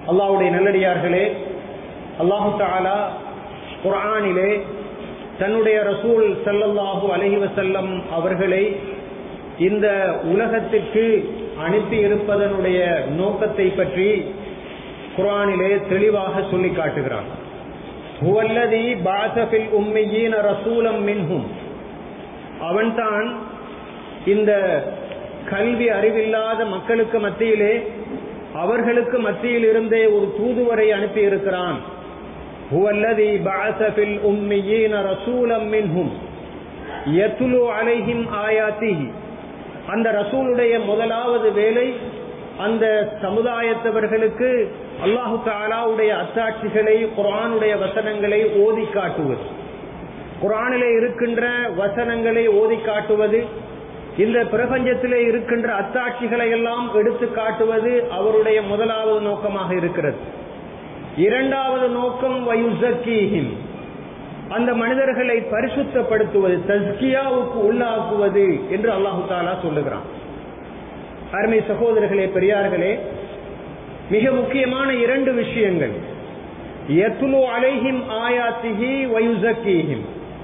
அல்லாஹ்வுடைய நல்லடியார்களே அல்லாஹு தாலா குர்ஆனிலே தன்னுடைய ரசூல் ஸல்லல்லாஹு அலைஹி வஸல்லம் அவர்களை இந்த உலகத்திற்கு அனுப்பி இருப்பதனுடைய நோக்கத்தை பற்றி குர்ஆனிலே தெளிவாக சொல்லி காட்டுகிறான் ஹுவல்லதி பாஸ ஃபில் உம்மியீன ரசூலம் மின்ஹும் அவன்தான் இந்த கல்வி அறிவில்லாத மக்களுக்கு மத்தியிலே அவர்களுக்கு மத்தியில் இருந்தே ஒரு தூதுவரை அனுப்பி இருக்கிறான் ஹுவல்லதி பஅஸ ஃபில் உம்மீன ரசூலம் மின்ஹும் யத்லு அலைஹிம் ஆயாத்திஹி அந்த ரசூலுடைய முதலாவது வேலை அந்த சமுதாயத்தவர்களுக்கு அல்லாஹு தாலாவுடைய அத்தாட்சிகளை குர்ஆனுடைய வசனங்களை ஓதி காட்டுவது குர்ஆனிலே இருக்கின்ற வசனங்களை ஓதி காட்டுவது இந்த பிரபஞ்சத்திலே இருக்கின்ற அத்தாட்சிகளை எல்லாம் எடுத்து காட்டுவது அவருடைய முதலாவது நோக்கமாக இருக்கிறது இரண்டாவது நோக்கம் வயுசக்கீஹிம் அந்த மனிதர்களை பரிசுத்தப்படுத்துவது தஸ்கியாவுக்கு உள்ளாக்குவது என்று அல்லாஹு தாலா சொல்லுகிறான் அருமை சகோதரர்களே பெரியார்களே மிக முக்கியமான இரண்டு விஷயங்கள் எத்துலு அலைஹிம் ஆயாத்திஹி வயுசக்கீஹிம்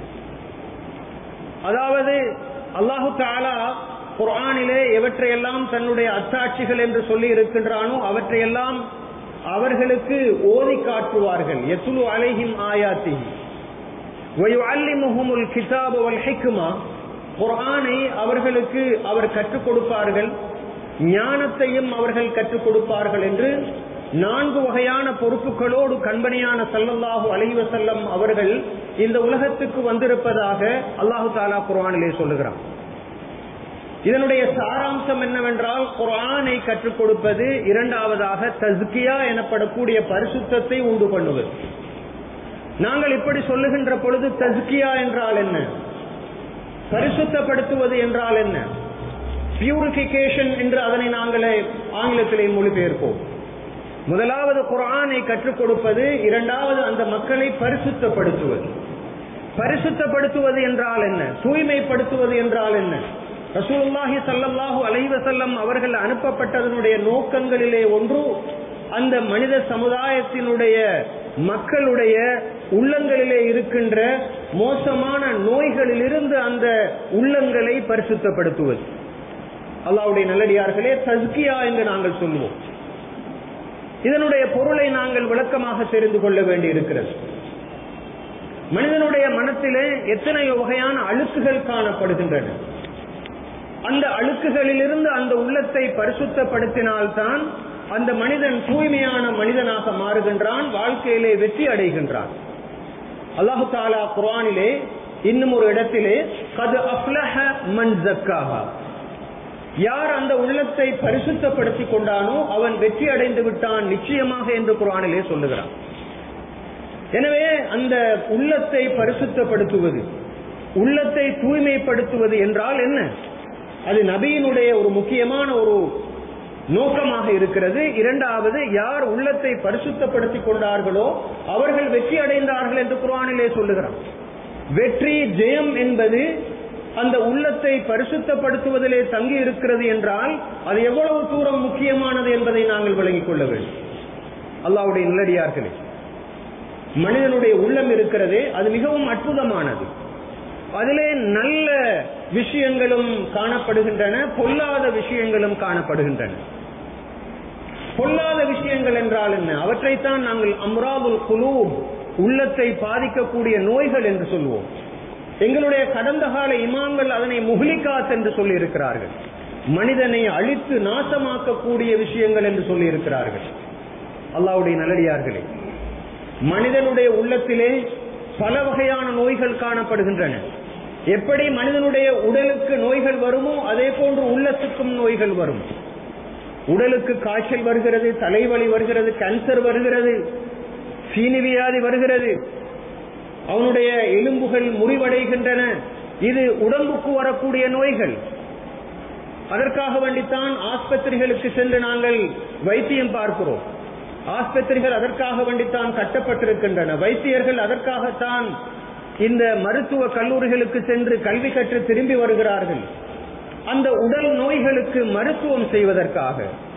அதாவது அல்லாஹு தாலா குர்ஆனிலே எவற்றையெல்லாம் தன்னுடைய அத்தாட்சிகள் என்று சொல்லி இருக்கின்றானோ அவற்றையெல்லாம் அவர்களுக்கு ஓதி காட்டுவார்கள் எத்துலு அலைஹிம் ஆயாத்தி வயுஅல்லிமுஹுமுல் கிதாப வல் ஹிக்மா குர்ஆனை அவர்களுக்கு அவர் கற்றுக் கொடுப்பார்கள் ஞானத்தையும் அவர்கள் கற்றுக் கொடுப்பார்கள் என்று நான்கு வகையான பொறுப்புகளோடு கண்பணியான சல்லல்லாஹு அலைஹி வஸல்லம் அவர்கள் இந்த உலகத்துக்கு வந்திருப்பதாக அல்லாஹு தாலா குர்ஆனிலே சொல்லுகிறான் இதனுடைய சாராம்சம் என்னவென்றால் குர்ஆனை கற்றுக் கொடுப்பது இரண்டாவதாக தஸ்கியா எனப்படக்கூடிய பரிசுத்தத்தை உண்டு பண்ணுவது நாங்கள் இப்படி சொல்லுகின்ற பொழுது தஸ்கியா என்றால் என்ன பரிசுத்தப்படுத்துவது என்றால் என்ன பியூரிபிகேஷன் என்று அதனை நாங்களே ஆங்கிலத்திலே மொழிபெயர்ப்போம் முதலாவது குரானை கற்றுக் கொடுப்பது இரண்டாவது அந்த மக்களை பரிசுத்தப்படுத்துவது பரிசுத்தப்படுத்துவது என்றால் என்ன தூய்மைப்படுத்துவது என்றால் என்ன ரசூலுல்லாஹி சல்லல்லாஹு அலைவசல்லம் அவர்கள் அனுப்பப்பட்டதனுடைய நோக்கங்களிலே ஒன்று அந்த மனித சமுதாயத்தினுடைய மக்களுடைய உள்ளங்களிலே இருக்கின்ற மோசமான நோய்களிலிருந்து அந்த உள்ளங்களை பரிசுத்தப்படுத்துவது அல்லாவுடைய நல்லடியார்களே தஸ்கியா என்று நாங்கள் சொல்லுவோம் இதனுடைய பொருளை நாங்கள் விளக்கமாக தெரிந்து கொள்ள வேண்டி இருக்கிறது மனிதனுடைய மனத்திலே எத்தனையோ வகையான அழுக்குகள் காணப்படுகின்றன அந்த அழுக்குகளிலிருந்து அந்த உள்ளத்தை பரிசுத்தப்படுத்தினால்தான் அந்த மனிதன் தூய்மையான மனிதனாக மாறுகின்றான் வாழ்க்கையிலே வெற்றி அடைகின்றான் அல்லாஹு தாலா குரானிலே இன்னும் ஒரு இடத்திலே கது அஃப்லஹ மன் ஜக்காஹா யார் அந்த உள்ளத்தை பரிசுத்தப்படுத்தி கொண்டானோ அவன் வெற்றி அடைந்து விட்டான் நிச்சயமாக என்று குரானிலே சொல்லுகிறான் எனவே அந்த உள்ளத்தை பரிசுத்தப்படுத்துவது உள்ளத்தை தூய்மைப்படுத்துவது என்றால் என்ன அது நபியினுடைய ஒரு முக்கியமான ஒரு நோக்கமாக இருக்கிறது இரண்டாவது யார் உள்ளத்தை பரிசுத்தப்படுத்தி கொண்டார்களோ அவர்கள் வெற்றி அடைந்தார்கள் என்று குரானிலே சொல்லுகிறான் வெற்றி ஜெயம் என்பது அந்த உள்ளத்தை பரிசுத்தப்படுத்துவதிலே தங்கி இருக்கிறது என்றால் அது எவ்வளவு தூரம் முக்கியமானது என்பதை நாங்கள் விளங்கிக் கொள்ள வேண்டும் அல்லாவுடைய நிலடியார்களே மனிதனுடைய உள்ளம் இருக்கிறதே அது மிகவும் அற்புதமானது அதிலே நல்ல விஷயங்களும் காணப்படுகின்றன பொல்லாத விஷயங்களும் காணப்படுகின்றன பொல்லாத விஷயங்கள் என்றால் என்ன அவற்றைத்தான் நாங்கள் அம்ராபுல் குலூ உள்ளத்தை பாதிக்கக்கூடிய நோய்கள் என்று சொல்வோம் எங்களுடைய கடந்த கால இமாம்கள் அதனை முஹ்லிகாத் என்று சொல்லி இருக்கிறார்கள் மனிதனை அழித்து நாசமாக்கக்கூடிய விஷயங்கள் என்று சொல்லி இருக்கிறார்கள் அல்லாவுடைய நல்லடியார்களே மனிதனுடைய உள்ளத்திலே பல வகையான நோய்கள் காணப்படுகின்றன எப்படி மனிதனுடைய உடலுக்கு நோய்கள் வருமோ அதே போன்று உள்ளத்துக்கும் நோய்கள் வரும் உடலுக்கு காய்ச்சல் வருகிறது தலைவலி வருகிறது கேன்சர் வருகிறது சீனி வியாதி வருகிறது அவனுடைய எலும்புகள் முறிவடைகின்றன இது உடம்புக்கு வரக்கூடிய நோய்கள் அதற்காக வேண்டித்தான் ஆஸ்பத்திரிகளுக்கு சென்று நாங்கள் வைத்தியம் பார்க்கிறோம் ஆஸ்பத்திரிகள் அதற்காக வேண்டித்தான் கட்டப்பட்டிருக்கின்றன வைத்தியர்கள் அதற்காகத்தான் இந்த மருத்துவ கல்லூரிகளுக்கு சென்று கல்வி கற்று திரும்பி வருகிறார்கள் அந்த உடல் நோய்களுக்கு மருத்துவம் செய்வதற்காக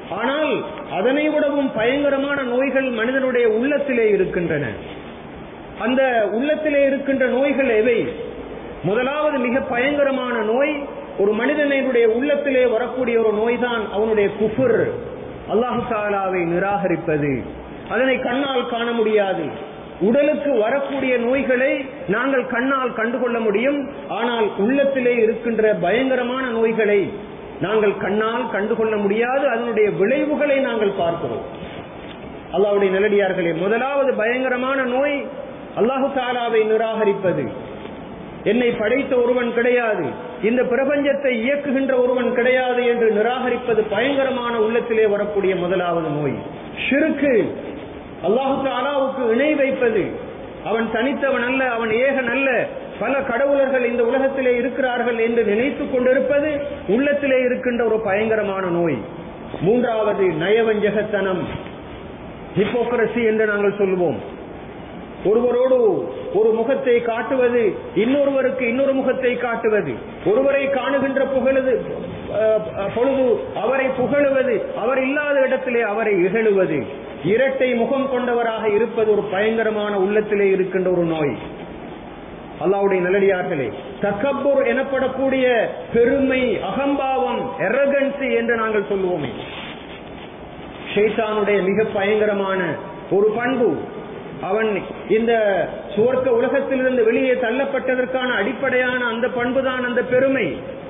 ஆனால் அதனை விடவும் பயங்கரமான நோய்கள் மனிதனுடைய உள்ளத்திலே இருக்கின்றன அந்த உள்ளத்திலே இருக்கின்ற நோய்கள் எவை முதலாவது மிக பயங்கரமான நோய் ஒரு மனிதனுடைய உள்ளத்திலே வரக்கூடிய ஒரு நோய்தான் அவனுடைய குஃபுர் அல்லாஹு தாலாவை நிராகரிப்பது அதனை கண்ணால் காண முடியாது உடலுக்கு வரக்கூடிய நோய்களை நாங்கள் கண்ணால் கண்டுகொள்ள முடியும் ஆனால் உள்ளத்திலே இருக்கின்ற பயங்கரமான நோய்களை நாங்கள் கண்ணால் கண்டுகொள்ள முடியாது அதனுடைய விளைவுகளை நாங்கள் பார்க்கிறோம் அல்லாவுடைய நிலடியார்களே முதலாவது பயங்கரமான நோய் அல்லாஹு தாலாவை நிராகரிப்பது என்னை படைத்த ஒருவன் கிடையாது இந்த பிரபஞ்சத்தை இயக்குகின்ற ஒருவன் கிடையாது என்று நிராகரிப்பது பயங்கரமான உள்ளத்திலே வரக்கூடிய முதலாவது நோய் ஷிருக்கு அல்லாஹு தாலாவுக்கு இணை வைப்பது அவன் தனித்தவன் அல்ல அவன் ஏகன் அல்ல பல கடவுளர்கள் இந்த உலகத்திலே இருக்கிறார்கள் என்று நினைத்துக் கொண்டிருப்பது உள்ளத்திலே இருக்கின்ற ஒரு பயங்கரமான நோய் மூன்றாவது நயவஞ்சகத்தனம் ஹிப்போக்ரசி என்று நாங்கள் சொல்லுவோம் ஒருவரோடு ஒரு முகத்தை காட்டுவது இன்னொருவருக்கு இன்னொரு முகத்தை காட்டுவது ஒருவரை காணுகின்ற புகழுது பொழுது அவரை புகழுவது அவர் இல்லாத இடத்திலே அவரை இகழுவது இரட்டை முகம் கொண்டவராக இருப்பது ஒரு பயங்கரமான உள்ளத்திலே இருக்கின்ற ஒரு நோய் அல்லாவுடைய நல்லடியார்களே தக்கபூர் எனப்படக்கூடிய பெருமை அகம்பாவம் எரகன்சி என்று நாங்கள் சொல்லுவோமே ஷைத்தானுடைய மிக பயங்கரமான ஒரு பண்பு அவன் இந்த சுவர்க்க உலகத்திலிருந்து வெளியே தள்ளப்பட்டதற்கான அடிப்படையான அந்த பண்புதான் அந்த பெருமை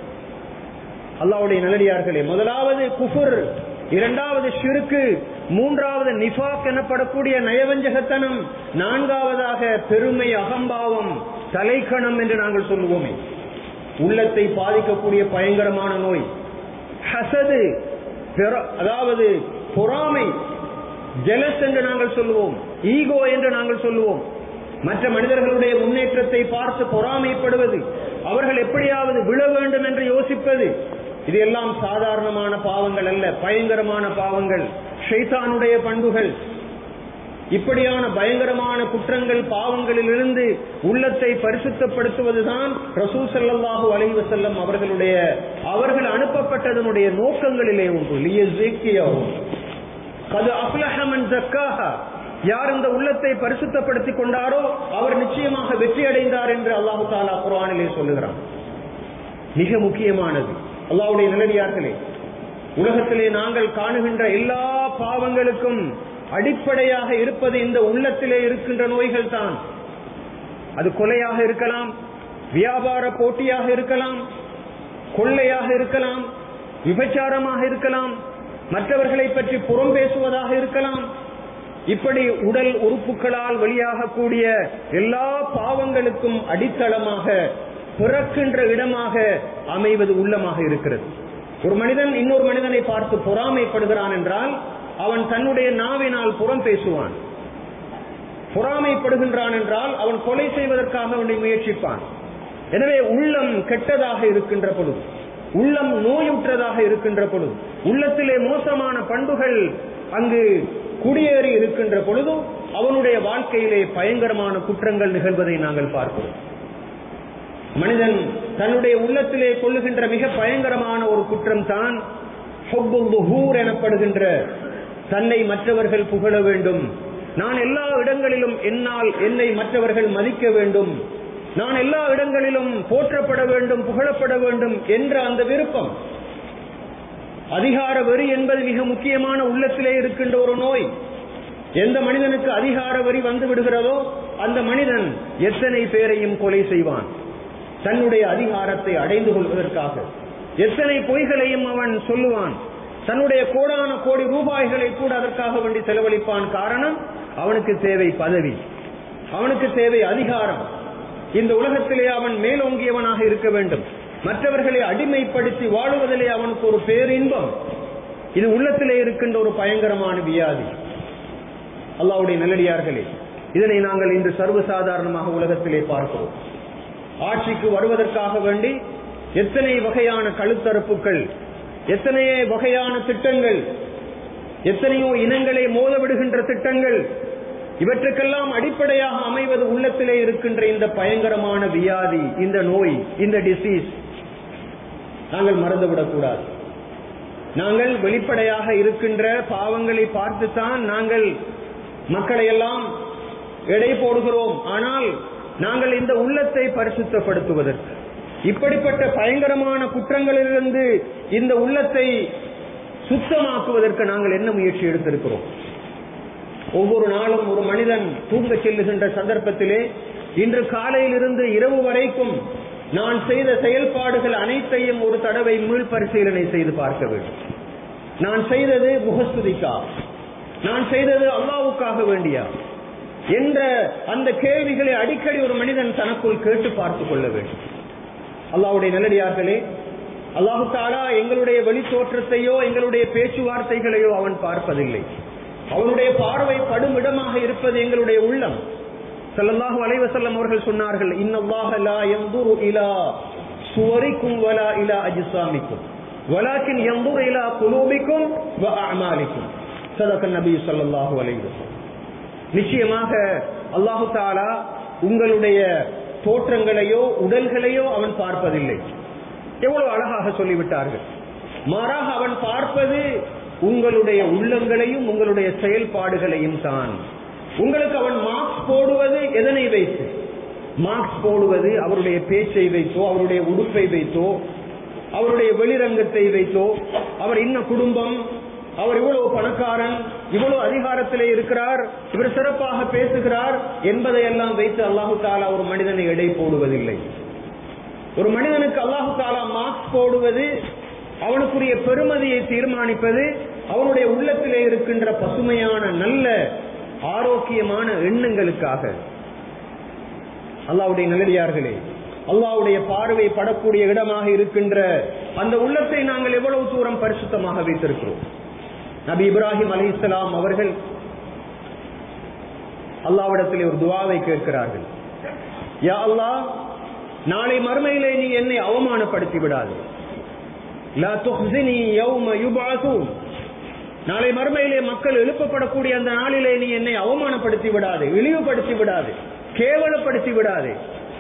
அல்லாவுடைய நல்லடியார்களே முதலாவது குஃபுர் இரண்டாவது ஷிருக்கு மூன்றாவது நிஃபாக் எனப்படக்கூடிய நயவஞ்சகத்தனம் நான்காவதாக பெருமை அகம்பாவம் தலைக்கணம் என்று நாங்கள் சொல்லுவோமே உள்ளத்தை பாதிக்கக்கூடிய பயங்கரமான நோய் ஹசது அதாவது பொறாமை ஜெலஸ் என்று நாங்கள் சொல்லுவோம் ஈகோ என்று நாங்கள் சொல்லுவோம் மற்ற மனிதர்களுடைய முன்னேற்றத்தை பார்த்து பொறாமைப்படுவது அவர்கள் எப்படியாவது விழ வேண்டும் என்று யோசிப்பது இது எல்லாம் சாதாரணமான பாவங்கள் அல்ல பயங்கரமான பாவங்கள் ஷைத்தானுடைய பண்புகள் இப்படியான பயங்கரமான குற்றங்கள் பாவங்களில் இருந்து உள்ளத்தை பரிசுத்தப்படுத்துவதுதான் ரசூ சல்லாஹூ அலைவ செல்லம் அவர்களுடைய அவர்கள் அனுப்பப்பட்டதனுடைய நோக்கங்களிலே ஒன்று லியசிக்கியாவும் கது அப்லஹமன் ஜக்காஹா யார் இந்த உள்ளத்தை பரிசுத்தப்படுத்திக் கொண்டாரோ அவர் நிச்சயமாக வெற்றி அடைந்தார் என்று அல்லாஹு தாலா குரானிலே சொல்லுகிறான் மிக முக்கியமானது அல்லாவுடைய நிலடியார்களே உலகத்திலே நாங்கள் காணுகின்ற எல்லா பாவங்களுக்கும் அடிப்படையாக இருப்பது இந்த உள்ளத்திலே இருக்கின்ற நோய்கள் தான் அது கொலையாக இருக்கலாம் வியாபார போட்டியாக இருக்கலாம் கொள்ளையாக இருக்கலாம் விபச்சாரமாக இருக்கலாம் மற்றவர்களை பற்றி புறம் பேசுவதாக இருக்கலாம் இப்படி உடல் உறுப்புகளால் வெளியாகக்கூடிய எல்லா பாவங்களுக்கும் அடித்தளமாக பிறக்கின்ற இடமாக அமைவது உள்ளமாக இருக்கிறது ஒரு மனிதன் இன்னொரு மனிதனை பார்த்து பொறாமைப்படுகிறான் என்றால் அவன் தன்னுடைய நாவினால் புறம் பேசுவான் பொறாமைப்படுகின்றான் என்றால் அவன் கொலை செய்வதற்காக அவனை முயற்சிப்பான் எனவே உள்ளம் கெட்டதாக இருக்கின்ற பொழுது உள்ளம் நோயுற்றதாக இருக்கின்ற பொழுது உள்ளத்திலே மோசமான பண்புகள் அங்கு குடியேறி இருக்கின்ற பொழுதும் அவனுடைய வாழ்க்கையிலே பயங்கரமான குற்றங்கள் நிகழ்வதை நாங்கள் பார்க்கிறோம் மனிதன் தன்னுடைய உள்ளத்திலே கொள்ளுகின்ற மிக பயங்கரமான ஒரு குற்றம் தான் எனப்படுகின்ற தன்னை மற்றவர்கள் புகழ வேண்டும் நான் எல்லா இடங்களிலும் என்னால் என்னை மற்றவர்கள் மதிக்க வேண்டும் நான் எல்லா இடங்களிலும் போற்றப்பட வேண்டும் புகழப்பட வேண்டும் என்ற அந்த விருப்பம் அதிகார வரி என்பது மிக முக்கியமான உள்ளத்திலே இருக்கின்ற ஒரு நோய் எந்த மனிதனுக்கு அதிகார வரி வந்து விடுகிறதோ அந்த மனிதன் எத்தனை பேரையும் கொலை செய்வான் தன்னுடைய அதிகாரத்தை அடைந்து கொள்வதற்காக எத்தனை பொய்களையும் அவன் சொல்லுவான் தன்னுடைய கோடான கோடி ரூபாய்களை கூட அதற்காக வேண்டி செலவழிப்பான் காரணம் அவனுக்கு தேவை பதவி அவனுக்கு தேவை அதிகாரம் இந்த உலகத்திலே அவன் மேலோங்கியவனாக இருக்க வேண்டும் மற்றவர்களை அடிமைப்படுத்தி வாழுவதிலே அவனுக்கு ஒரு பேரின்பம் இது உள்ளத்திலே இருக்கின்ற ஒரு பயங்கரமான வியாதி அல்லாவுடைய நல்லடியார்களே இதனை நாங்கள் இன்று சர்வசாதாரணமாக உலகத்திலே பார்க்கிறோம் ஆட்சிக்கு வருவதற்காக வேண்டி எத்தனை வகையான கழுத்தரப்புகள் எத்தனையோ வகையான திட்டங்கள் எத்தனையோ இனங்களை மோதவிடுகின்ற திட்டங்கள் இவற்றுக்கெல்லாம் அடிப்படையாக அமைவது உள்ளத்திலே இருக்கின்ற இந்த பயங்கரமான வியாதி இந்த நோய் இந்த டிசீஸ் நாங்கள் மறந்துவிடக் கூடாது நாங்கள் வெளிப்படையாக இருக்கின்ற பாவங்களை பார்த்துத்தான் நாங்கள் மக்களை எல்லாம் எடை போடுகிறோம் ஆனால் நாங்கள் இந்த உள்ளத்தை பரிசுத்தப்படுத்துவதற்கு இப்படிப்பட்ட பயங்கரமான குற்றங்களிலிருந்து இந்த உள்ளத்தை சுத்தமாக்குவதற்கு நாங்கள் என்ன முயற்சி எடுத்திருக்கிறோம் ஒவ்வொரு நாளும் ஒரு மனிதன் தூங்க செல்லுகின்ற சந்தர்ப்பத்திலே இன்று காலையிலிருந்து இரவு வரைக்கும் நான் செய்த செயல்பாடுகள் அனைத்தையும் ஒரு தடவை மீள் பரிசீலனை செய்து பார்க்க வேண்டும் நான் செய்தது முகஸ்துதிக்கா நான் செய்தது அல்லாவுக்காக வேண்டியா என்ற அந்த கேள்விகளை அடிக்கடி ஒரு மனிதன் தனக்குள் கேட்டு பார்த்துக் கொள்ள வேண்டும் அல்லாவுடைய நல்லடியார்களே அல்லாஹு தாலா எங்களுடைய வெளி தோற்றத்தையோ எங்களுடைய பேச்சுவார்த்தைகளையோ அவன் பார்ப்பதில்லை அவனுடைய பார்வை படும் இடமாக இருப்பது எங்களுடைய உள்ளம் ஸல்லல்லாஹு அலைஹி வஸல்லம் அவர்கள் சொன்னார்கள் இன்னல்லாஹ லா யன்துரு இலா சுவரிக்கும் வலா இலா அஜ்சாமிக்கும் வலாக்கின் யன்துரு இலா குலூபிக்கும் வ அஅமாலிக்கும் சதக நபி ஸல்லல்லாஹு அலைஹி வஸல்லம் நிச்சயமாக அல்லாஹு தாலா உங்களுடைய தோற்றங்களையோ உடல்களையோ அவன் பார்ப்பதில்லை எவ்வளவு அழகாக சொல்லிவிட்டார்கள் மாறாக அவன் பார்ப்பது உங்களுடைய உள்ளங்களையும் உங்களுடைய செயல்பாடுகளையும் தான் உங்களுக்கு அவன் மார்க்ஸ் போடுவது எதனை வைத்து மார்க்ஸ் போடுவது அவருடைய பேச்சை வைத்தோ அவருடைய உடுப்பை வைத்தோ அவருடைய வெளிரங்கத்தை வைத்தோ அவர் இன்ன குடும்பம் அவர் இவ்வளவு பணக்காரன் இவ்வளவு அதிகாரத்திலே இருக்கிறார் இவர் சிறப்பாக பேசுகிறார் என்பதையெல்லாம் வைத்து அல்லாஹு தாலா ஒரு மனிதனை எடை போடுவதில்லை ஒரு மனிதனுக்கு அல்லாஹு தாலா மார்க்ஸ் போடுவது அவனுக்குரிய பெருமதியை தீர்மானிப்பது அவனுடைய உள்ளத்திலே இருக்கின்ற பசுமையான நல்ல ஆரோக்கியமான எண்ணங்களுக்காக அல்லாவுடைய நல்லடியார்களே அல்லாவுடைய பார்வை படக்கூடிய இடமாக இருக்கின்ற அந்த உள்ளத்தை நாங்கள் எவ்வளவு தூரம் பரிசுத்தமாக வைத்திருக்கிறோம் நபி இப்ராஹிம் அலி இஸ்லாம் அவர்கள் அல்லாவிடத்திலே ஒரு துவாவை கேட்கிறார்கள் யா அல்லாஹ் நாளை மறுமையிலே நீ என்னை அவமானப்படுத்தி விடாது லா துஹ்ஸினி யௌம யுபஅஸூன் நாளை மறுமையிலே மக்கள் எழுப்பப்படக்கூடிய அந்த நாளிலே நீ என்னை அவமானப்படுத்தி விடாது இழிவுபடுத்தி விடாது கேவலப்படுத்தி விடாது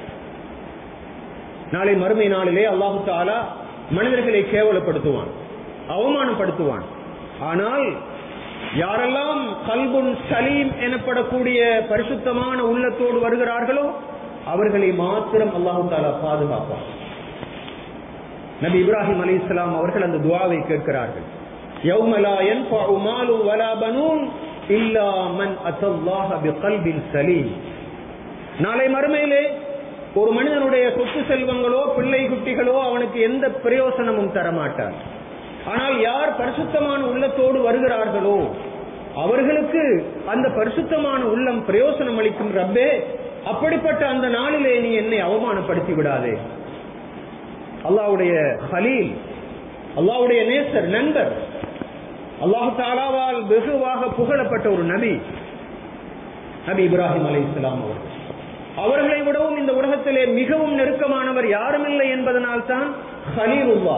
நாளை மறுமை நாளிலே அல்லாஹு தாலா மனிதர்களை கேவலப்படுத்துவான் அவமானப்படுத்துவான் ஆனால் யாரெல்லாம் கல்புன் சலீம் எனப்படக்கூடிய பரிசுத்தமான உள்ளத்தோடு வருகிறார்களோ அவர்களை மாத்திரம் அல்லாஹு தாலா பாதுகாப்பான் நபி இப்ராஹிம் அலி இஸ்லாம் அவர்கள் அந்த துவாவை கேட்கிறார்கள் يوم لا ينفع مال ولا بنون إلا من أتى الله بقلب سليم நாளை மறுமையிலே ஒரு மனிதனுடைய சொத்து செல்வங்களோ பிள்ளை குட்டிகளோ அவனுக்கு எந்த பிரயோசனமும் தரமாட்டார் ஆனால் யார் பரிசுத்தமான உள்ளத்தோடு வருகிறார்களோ அவர்களுக்கு அந்த பரிசுத்தமான உள்ளம் பிரயோசனம் அளிக்கும் ரப்பே அப்படிப்பட்ட அந்த நாளிலே நீ என்னை அவமானப்படுத்தி விடாதே அல்லாவுடைய ஹலீல் அல்லாவுடைய நேசர் நண்பர் அல்லாஹு தாலாவால் வெகுவாக புகழப்பட்ட ஒரு நபி நபி இப்ராஹிம் அலி இஸ்லாம் அவர்கள் அவர்களை விடவும் இந்த உலகத்திலே மிகவும் நெருக்கமானவர் யாரும் இல்லை என்பதனால் தான் ஹலீலுல்லா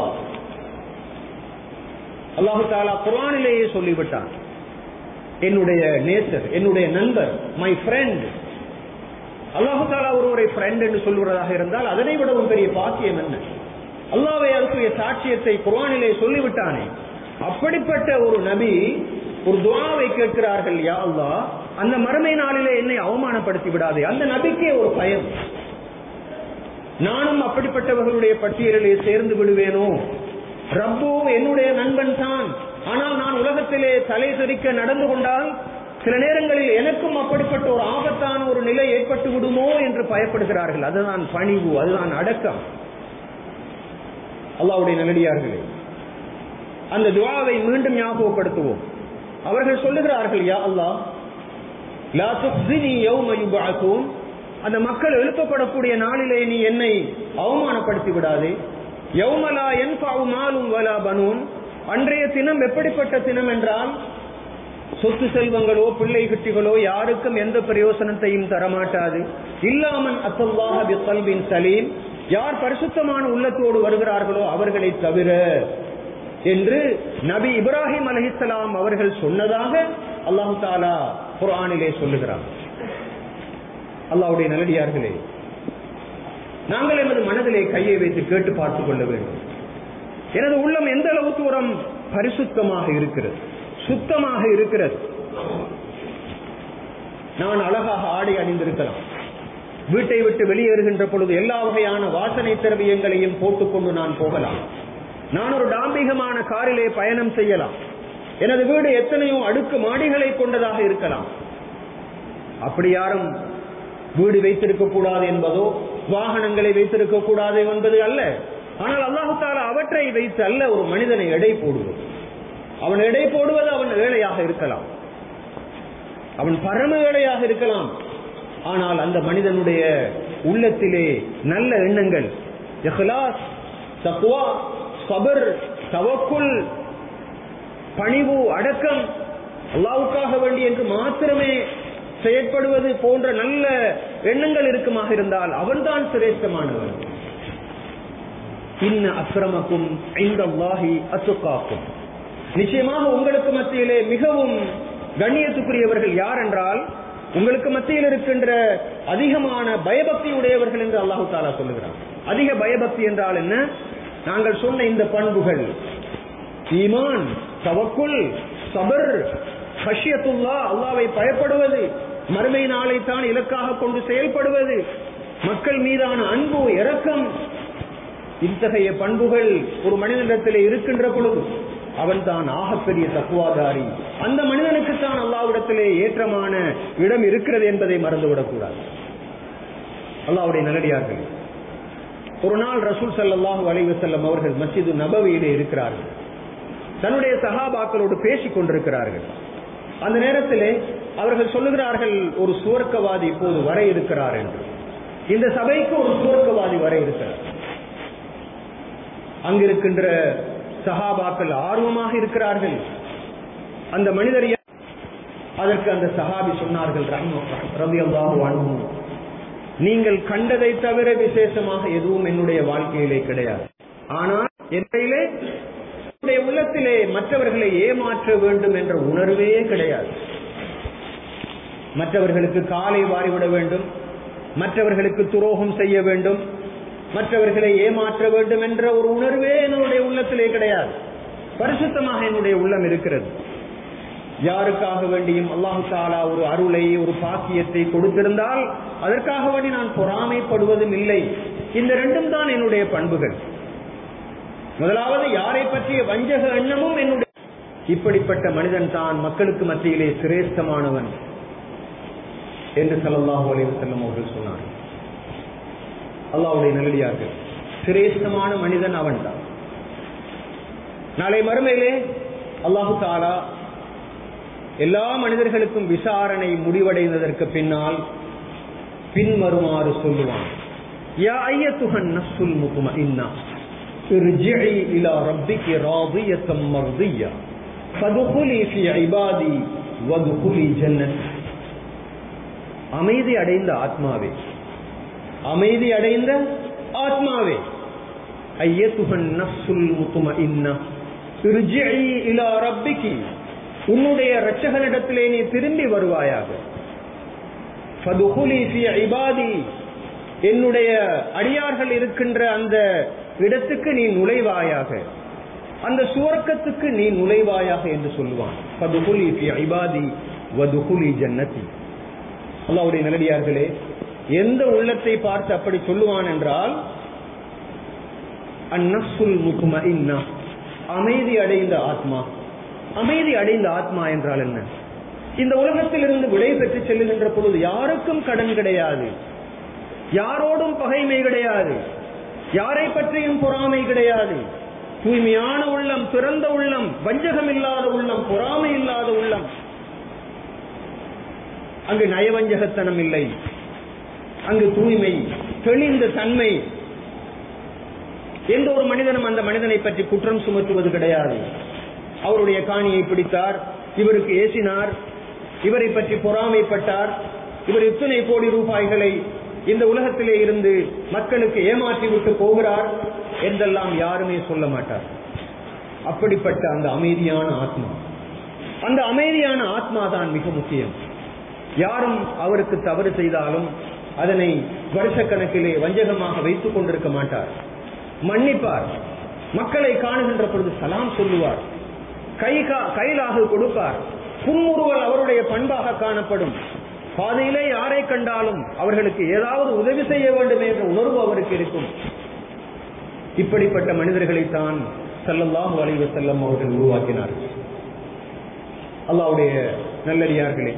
அல்லாஹு தாலா குரானிலேயே சொல்லிவிட்டான் என்னுடைய நேசர் என்னுடைய நண்பர் மை ஃப்ரெண்ட் அல்லாஹு தாலா ஒருவரை ஃப்ரெண்ட் என்று சொல்லுவதாக இருந்தால் அதனை விடவும் பெரிய பாக்கியம் என்ன அல்லாவை அதுக்குரிய சாட்சியத்தை குரானிலே சொல்லிவிட்டானே அப்படிப்பட்ட ஒரு நபி ஒரு துவாவை கேட்கிறார்கள் யா அல்லா அந்த மறுமை நாளிலே என்னை அவமானப்படுத்தி விடாதே அந்த நபிக்கே ஒரு பயம் நானும் அப்படிப்பட்டவர்களுடைய பட்டியலிலே சேர்ந்து விடுவேனோ ரப்பு என்னுடைய நண்பன் தான் ஆனால் நான் உலகத்திலே தலை தெறிக்க நடந்து கொண்டால் சில நேரங்களில் எனக்கும் அப்படிப்பட்ட ஒரு ஆபத்தான ஒரு நிலை ஏற்பட்டு விடுமோ என்று பயப்படுகிறார்கள் அதுதான் பணிவு அதுதான் அடக்கம் அல்லாவுடைய நல்லடியார்களே அந்த துவாவை மீண்டும் ஞாபகப்படுத்துவோம் அவர்கள் சொல்லுகிறார்கள் யா அல்லாஹ் லா துஹ்ஸினி யௌம யுபஅஸூன் அந்த மக்கள் எழுப்பப்படக்கூடிய நாளிலே நீ என்னை அவமானப்படுத்தி விடாதே யௌம லா யன்ஃபஉ மாலும் வலா பனூன் அன்றைய தினம் எப்படிப்பட்ட தினம் என்றால் சொத்து செல்வங்களோ பிள்ளை குட்டிகளோ யாருக்கும் எந்த பிரயோசனத்தையும் தரமாட்டாது இல்லாமன் அத்தல்லாஹ பிகல்பின் சலீம் யார் பரிசுத்தமான உள்ளத்தோடு வருகிறார்களோ அவர்களை தவிர என்று நபி இப்ராஹிம் அலஹிசலாம் அவர்கள் சொன்னதாக அல்லாஹு தாலா குரானிலே சொல்லுகிறார் அல்லாவுடைய நல்லடியார்களே நாங்கள் எமது மனதிலே கையை வைத்து கேட்டு பார்த்துக் கொள்ள வேண்டும் எனது உள்ளம் எந்த அளவு தூரம் பரிசுத்தமாக இருக்கிறது சுத்தமாக இருக்கிறது நான் அழகாக ஆடை அணிந்திருக்கலாம் வீட்டை விட்டு வெளியேறுகின்ற பொழுது எல்லா வகையான வாசனை திரவியங்களையும் போட்டுக்கொண்டு நான் போகலாம் நான் ஒரு டாம்பிகமான காரிலே பயணம் செய்யலாம் எனது வீடு எத்தனையோ அடுக்கு மாடிகளை கொண்டதாக இருக்கலாம் அப்படி யாரும் வீடு வைத்திருக்க கூடாது என்பதோ வாகனங்களை வைத்திருக்க கூடாது என்பது அல்ல ஆனால் அல்லாஹு தாலா அவற்றை வைத்து அல்ல ஒரு மனிதனை எடை போடுவது அவன் எடை போடுவது அவன் ஏழையாக இருக்கலாம் அவன் பரம ஏழையாக இருக்கலாம் ஆனால் அந்த மனிதனுடைய உள்ளத்திலே நல்ல எண்ணங்கள் இஹ்லாஸ் தக்வா சபர் தவக்குல் பணிவு அடக்கம் அல்லாவுக்காக வேண்டி என்று மாத்திரமே செயற்படுவது போன்ற நல்ல எண்ணங்கள் இருக்குமாக இருந்தால் அவன்தான் சிரேஷ்டமானவன் இன்ன அக்கிரமக்கும் ஐந்த அல்லாஹி அசுக்காக்கும் நிச்சயமாக உங்களுக்கு மத்தியிலே மிகவும் கண்ணியத்துக்குரியவர்கள் யார் என்றால் உங்களுக்கு மத்தியில் இருக்கின்ற அதிகமான பயபக்தி உடையவர்கள் என்று அல்லாஹு தாலா சொல்லுகிறார் அதிக பயபக்தி என்றால் என்ன நாங்கள் சொன்ன இந்த பண்புகள் ஈமான் தவக்குல் சபர் ஹஷியத்துல்லா அல்லாவை பயப்படுவது மறுமை நாளை தான் இலக்காக கொண்டு செயல்படுவது மக்கள் மீதான அன்பு இரக்கம் இத்தகைய பண்புகள் ஒரு மனிதனிடத்தில் இருக்கின்ற பொழுது அவன் தான் ஆகப்பெரிய தக்குவாதாரி அந்த மனிதனுக்கு தான் அல்லாவிடத்திலே ஏற்றமான இடம் இருக்கிறது என்பதை மறந்துவிடக்கூடாது அல்லாவுடைய நல்லடியார்கள் ஒரு நாள் ரசூல் சல்லாஹூ அலைவசல்லம் அவர்கள் மஸ்ஜிது நபவியிலே இருக்கிறார்கள் தன்னுடைய சகாபாக்களோடு பேசிக் கொண்டிருக்கிறார்கள் அந்த நேரத்திலே அவர்கள் சொல்லுகிறார்கள் ஒரு சுவர்க்கவாதி இப்போது வர இருக்கிறார் என்று இந்த சபைக்கு ஒரு சுவர்க்கவாதி வர இருக்கிறார் அங்கிருக்கின்ற சஹாபாக்கள் ஆர்வமாக இருக்கிறார்கள் அந்த மனிதர் அதற்கு அந்த சஹாபி சொன்னார்கள் ரவி அல்லாஹு நீங்கள் கண்டதை தவிர விசேஷமாக எதுவும் என்னுடைய வாழ்க்கையிலே கிடையாது ஆனால் என்னையிலே என்னுடைய உள்ளத்திலே மற்றவர்களை ஏமாற்ற வேண்டும் என்ற உணர்வே கிடையாது மற்றவர்களுக்கு காலை வாரிவிட வேண்டும் மற்றவர்களுக்கு துரோகம் செய்ய வேண்டும் மற்றவர்களை ஏமாற்ற வேண்டும் என்ற ஒரு உணர்வே என்னுடைய உள்ளத்திலே கிடையாது பரிசுத்தமாக என்னுடைய உள்ளம் இருக்கிறது யாருக்காக வேண்டியும் அல்லாஹு தாலா ஒரு அருளை ஒரு பாக்கியத்தை கொடுத்திருந்தால் அதற்காக வேண்டி நான் பொறாமைப்படுவதும் இல்லை இந்த ரெண்டும் தான் என்னுடைய பண்புகள் முதலாவது யாரை பற்றிய வஞ்சக எண்ணமும் என்னுடைய இப்படிப்பட்ட மனிதன் தான் மக்களுக்கு மத்தியிலே சிரேஷ்டமானவன் என்று சல்லாஹூ அலைவு செல்லம் அவர்கள் சொன்னார் அல்லாவுடைய நல்லடியார்கள் சிரேஷ்டமான மனிதன் அவன் தான் நாளை மறுமையிலே அல்லாஹு தாலா எல்லா மனிதர்களுக்கும் விசாரணை முடிவடைந்ததற்கு பின்னால் பின்வருமாறு சொல்லுவான் யா ஐயத்துஹன் நஃப்சுல் முத்மஇன்னா ارجعي الى ربك راضية مرضية فادخلي في عبادي وادخلي جنتي அமைதி அடைந்த ஆத்மாவே அமைதி அடைந்த ஆத்மாவே ஐயத்துஹன் நஃப்சுல் முத்மஇன்னா ارجعي الى ربك உன்னுடைய இரட்சகனிடத்திலே நீ திரும்பி வருவாயாக என்னுடைய அடியார்கள் இருக்கின்ற அந்த இடத்துக்கு நீ நுழைவாயாக அந்த சுவர்க்கத்துக்கு நீ நுழைவாயாக என்று சொல்லுவான் ஜன்னதி அல்லாவுடைய நல்லடியார்களே எந்த உள்ளத்தை பார்த்து அப்படி சொல்லுவான் என்றால் அந்நசுல் முகும அமைதி அடைந்த ஆத்மா அமைதி அடைந்த ஆத்மா என்றால் என்ன இந்த உலகத்தில் இருந்து விடை பெற்று செல்லுகின்ற பொழுது யாருக்கும் கடன் கிடையாது யாரோடும் பகைமை கிடையாது யாரை பற்றியும் பொறாமை கிடையாது தூய்மையான உள்ளம் பிறந்த உள்ளம் வஞ்சகம் இல்லாத உள்ளம் பொறாமை இல்லாத உள்ளம் அங்கு நயவஞ்சகத்தனம் இல்லை அங்கு தூய்மை தெளிந்த தன்மை எந்த ஒரு மனிதனும் அந்த மனிதனை பற்றி குற்றம் சுமத்துவது கிடையாது அவருடைய காணியை பிடித்தார் இவருக்கு ஏசினார் இவரை பற்றி பொறாமைப்பட்டார் இவர் இத்தனை கோடி ரூபாய்களை இந்த உலகத்திலே இருந்து மக்களுக்கு ஏமாற்றி விட்டு போகிறார் என்றெல்லாம் யாருமே சொல்ல மாட்டார் அப்படிப்பட்ட அந்த அமைதியான ஆத்மா அந்த அமைதியான ஆத்மா தான் மிக முக்கியம் யாரும் அவருக்கு தவறு செய்தாலும் அதனை வருஷக்கணக்கிலே வஞ்சகமாக வைத்துக் கொண்டிருக்க மாட்டார் மன்னிப்பார் மக்களை காணுகின்ற பொழுது சலாம் சொல்லுவார் கைகா கைலாக கொடுப்பார் புன்முறுவல் அவருடைய பண்பாக காணப்படும் பாதையிலே யாரை கண்டாலும் அவர்களுக்கு ஏதாவது உதவி செய்ய வேண்டும் என்ற உணர்வு அவருக்கு இருக்கும் இப்படிப்பட்ட மனிதர்களைத்தான் ஸல்லல்லாஹு அலைஹி வஸல்லம் அவர்கள் உருவாக்கினார் அல்லாஹ்வுடைய நல்லடியார்களே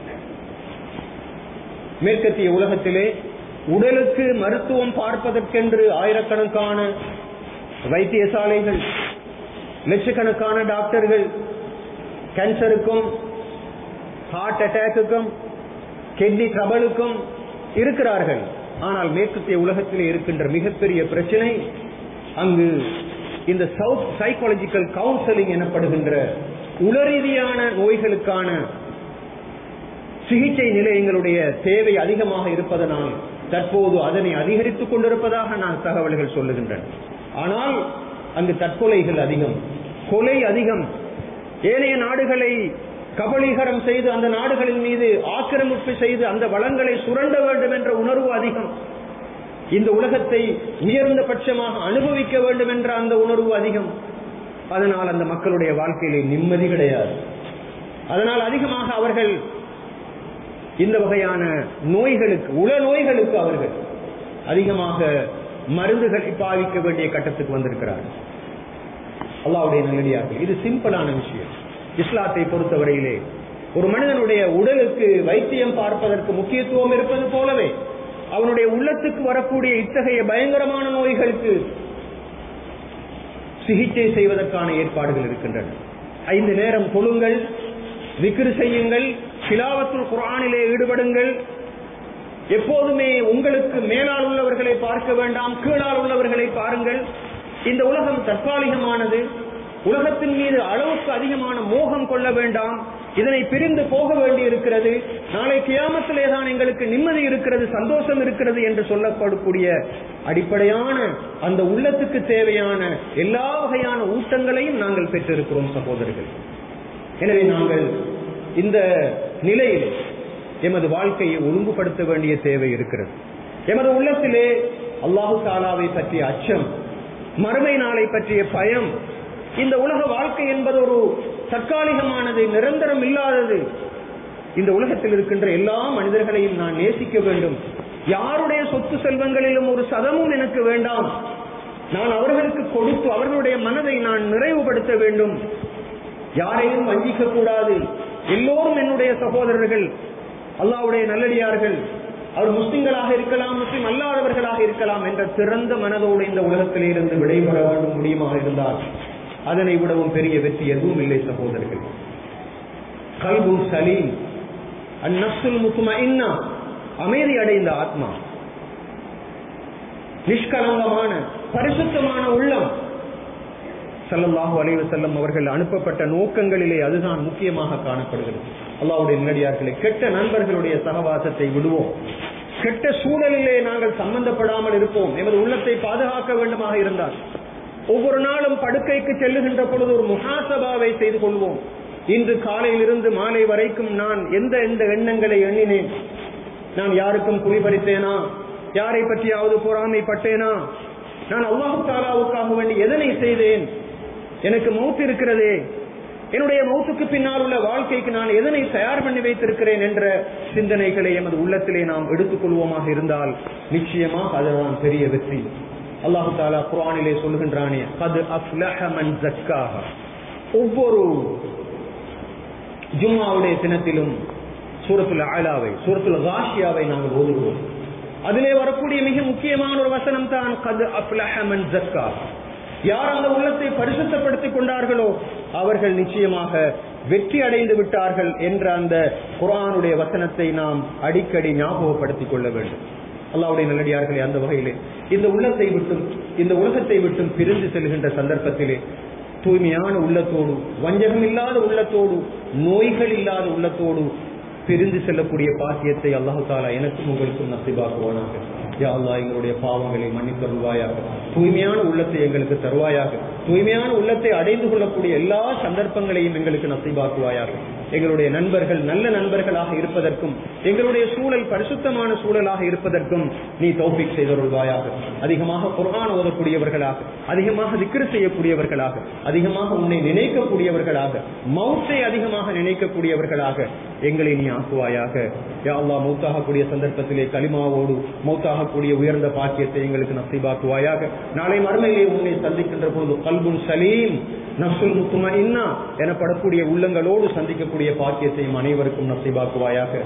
மேற்கத்திய உலகத்திலே உடலுக்கு மருத்துவம் பார்ப்பதற்கென்று ஆயிரக்கணக்கான வைத்தியசாலைகள் லட்சக்கணக்கான டாக்டர்கள் கேன்சருக்கும் ஹார்ட் அட்டாக்குக்கும் கிட்னி ட்ரபலுக்கும் இருக்கிறார்கள் ஆனால் மேற்கத்திய உலகத்திலே இருக்கின்ற மிகப்பெரிய பிரச்சனை அங்கு இந்த சவுத் சைக்காலஜிக்கல் கவுன்சிலிங் எனப்படுகின்ற உளரீதியான நோய்களுக்கான சிகிச்சை நிலையங்களுடைய தேவை அதிகமாக இருப்பதனால் தற்போது அதனை அதிகரித்துக் கொண்டிருப்பதாக நான் தகவல்கள் சொல்லுகின்றன ஆனால் அங்கு தற்கொலைகள் அதிகம் கொலை அதிகம் ஏனைய நாடுகளை கபலீகரம் செய்து அந்த நாடுகளின் மீது ஆக்கிரமிப்பு செய்து அந்த வளங்களை சுரண்ட வேண்டும் என்ற உணர்வு அதிகம் இந்த உலகத்தை உயர்ந்த பட்சமாக அனுபவிக்க வேண்டும் என்ற அந்த உணர்வு அதிகம் அதனால் அந்த மக்களுடைய வாழ்க்கையிலே நிம்மதி கிடையாது அதனால் அதிகமாக அவர்கள் இந்த வகையான நோய்களுக்கு உள நோய்களுக்கு அவர்கள் அதிகமாக மருந்துகளை பாவிக்க வேண்டிய கட்டத்துக்கு வந்திருக்கிறார்கள் அல்லாவுடைய நல்லடியார்கள் இது சிம்பிளான விஷயம் இஸ்லாத்தை பொறுத்தவரையிலே ஒரு மனிதனுடைய உடலுக்கு வைத்தியம் பார்ப்பதற்கு முக்கியத்துவம் இருப்பது போலவே அவனுடைய உள்ளத்துக்கு வரக்கூடிய இத்தகைய பயங்கரமான நோய்களுக்கு சிகிச்சை செய்வதற்கான ஏற்பாடுகள் இருக்கின்றன ஐந்து நேரம் தொழுங்கள் விக்ரு செய்யுங்கள் சிலாவத்துல் குரானிலே ஈடுபடுங்கள் எப்போதுமே உங்களுக்கு மேலால் உள்ளவர்களை பார்க்க வேண்டாம் கீழால் உள்ளவர்களை பாருங்கள் இந்த உலகம் தற்காலிகமானது உலகத்தின் மீது அளவுக்கு அதிகமான மோகம் கொள்ள வேண்டாம் இதனை பிரிந்து போக வேண்டி இருக்கிறது நாளை கியாமத்திலே தான் எங்களுக்கு நிம்மதி இருக்கிறது சந்தோஷம் இருக்கிறது என்று சொல்லப்படக்கூடிய அடிப்படையான அந்த உள்ளத்துக்கு தேவையான எல்லா வகையான ஊட்டங்களையும் நாங்கள் பெற்றிருக்கிறோம் சகோதரர்கள் எனவே நாங்கள் இந்த நிலையில் எமது வாழ்க்கையை ஒழுங்குபடுத்த வேண்டிய தேவை இருக்கிறது எமது உள்ளத்திலே அல்லாஹு தாலாவை பற்றிய அச்சம் மறுமை நாளை பற்றிய பயம் இந்த உலக வாழ்க்கை என்பது ஒரு தற்காலிகமானது நிரந்தரம் இல்லாதது இந்த உலகத்தில் இருக்கின்ற எல்லா மனிதர்களையும் நான் நேசிக்க வேண்டும் யாருடைய சொத்து செல்வங்களிலும் ஒரு சதமும் எனக்கு வேண்டாம் நான் அவர்களுக்கு கொடுத்து அவர்களுடைய மனதை நான் நிறைவுபடுத்த வேண்டும் யாரையும் வஞ்சிக்க கூடாது எல்லோரும் என்னுடைய சகோதரர்கள் அல்லாவுடைய நல்லடியார்கள் அவர் முஸ்லிம்களாக இருக்கலாம் முஸ்லிம் அல்லாதவர்களாக இருக்கலாம் என்ற திறந்த மனதோடு இந்த உலகத்திலே இருந்து விடைபெற வேண்டும் முடியுமாக இருந்தால் அதனை விடவும் பெரிய வெற்றி எதுவும் இல்லை சகோதரர்கள் கல்பு சலீம் அந்நப்சுல் முத்துமா இன்னா அமைதி அடைந்த ஆத்மா நிஷ்கலங்கமான பரிசுத்தமான உள்ளம் சல்லல்லாஹு அலைவு செல்லம் அவர்கள் அனுப்பப்பட்ட நோக்கங்களிலே அதுதான் முக்கியமாக காணப்படுகிறது அல்லாவுடைய நல்லடியார்களை கெட்ட நண்பர்களுடைய சகவாசத்தை விடுவோம் கெட்ட சூழலிலே நாங்கள் சம்பந்தப்படாமல் இருப்போம் எமது உள்ளத்தை பாதுகாக்க வேண்டுமாக இருந்தால் ஒவ்வொரு நாளும் படுக்கைக்கு செல்லுகின்ற பொழுது ஒரு முகாசபாவை செய்து கொள்வோம் இன்று காலையிலிருந்து மாலை வரைக்கும் நான் எந்த எந்த எண்ணங்களை எண்ணினேன் நான் யாருக்கும் குடிபறித்தேனா யாரை பற்றியாவது பொறாமைப்பட்டேனா நான் அல்லாஹு தாலாவுக்காக வேண்டி எதனை செய்தேன் எனக்கு மௌத்து இருக்கிறதே என்னுடைய மௌத்துக்கு பின்னால் உள்ள வாழ்க்கைக்கு நான் எதனை தயார் பண்ணி வைத்திருக்கிறேன் என்ற சிந்தனைகளை எமது உள்ளத்திலே நாம் எடுத்துக்கொள்வோமாக இருந்தால் நிச்சயமாக அதுதான் பெரிய வெற்றி அல்லாஹு தாலா குரானிலே சொல்லுகின்றானே கது அஃப்லஹமன் ஜக்காக ஒவ்வொரு ஜும்மாவுடைய தினத்திலும் சூரத்துல ஆலாவை சூரத்துல காஷியாவை நாங்கள் ஓதுகிறோம் அதிலே வரக்கூடிய மிக முக்கியமான ஒரு வசனம் தான் கது அஃப்லஹமன் ஜக்கா யார் அந்த உள்ளத்தை பரிசுத்தப்படுத்திக் கொண்டார்களோ அவர்கள் நிச்சயமாக வெற்றி அடைந்து விட்டார்கள் என்ற அந்த குரானுடைய வசனத்தை நாம் அடிக்கடி ஞாபகப்படுத்திக் கொள்ள வேண்டும் அல்லாவுடைய நல்லடியார்களே அந்த வகையிலே இந்த உள்ளத்தை விட்டும் இந்த உலகத்தை விட்டும் பிரிந்து செல்கின்ற சந்தர்ப்பத்திலே தூய்மையான உள்ளத்தோடு வஞ்சகம் இல்லாத உள்ளத்தோடு நோய்கள் இல்லாத உள்ளத்தோடு பிரிந்து செல்லக்கூடிய பாக்கியத்தை அல்லாஹு தாலா எனக்கும் உங்களுக்கும் நசிபாக்குவானாக யா அல்லா எங்களுடைய பாவங்களை மன்னித்தருள்வாயாக தூய்மையான உள்ளத்தை எங்களுக்கு தருவாயாக தூய்மையான உள்ளத்தை அடைந்து கொள்ளக்கூடிய எல்லா சந்தர்ப்பங்களையும் எங்களுக்கு நசைபாக்குவாயாக எங்களுடைய நண்பர்கள் நல்ல நண்பர்களாக இருப்பதற்கும் எங்களுடைய சூழல் பரிசுத்தமான சூழலாக இருப்பதற்கும் நீ தௌபிக் செய்தருள்வாயாக அதிகமாக குர்ஆன் ஓதக்கூடியவர்களாக அதிகமாக திக்ரு செய்யக்கூடியவர்களாக அதிகமாக உன்னை நினைக்கக்கூடியவர்களாக மௌத்தை அதிகமாக நினைக்கக்கூடியவர்களாக எங்களை நீ ஆக்குவாயாக யா அல்லாஹ் மௌத்தாகக்கூடிய சந்தர்ப்பத்திலே கலிமாவோடு மௌத்தாகக்கூடிய உயர்ந்த பாக்கியத்தை எங்களுக்கு நசீபாக்குவாயாக நாளை மறுமையிலே உன்னை சந்திக்கின்ற பொழுது கல்புன் சலீம் நப்சுல் முத்துமா எனப்படக்கூடிய உள்ளங்களோடு சந்திக்கக்கூடிய பாக்கியத்தையும் அனைவருக்கும் நசீபாக்குவாயாக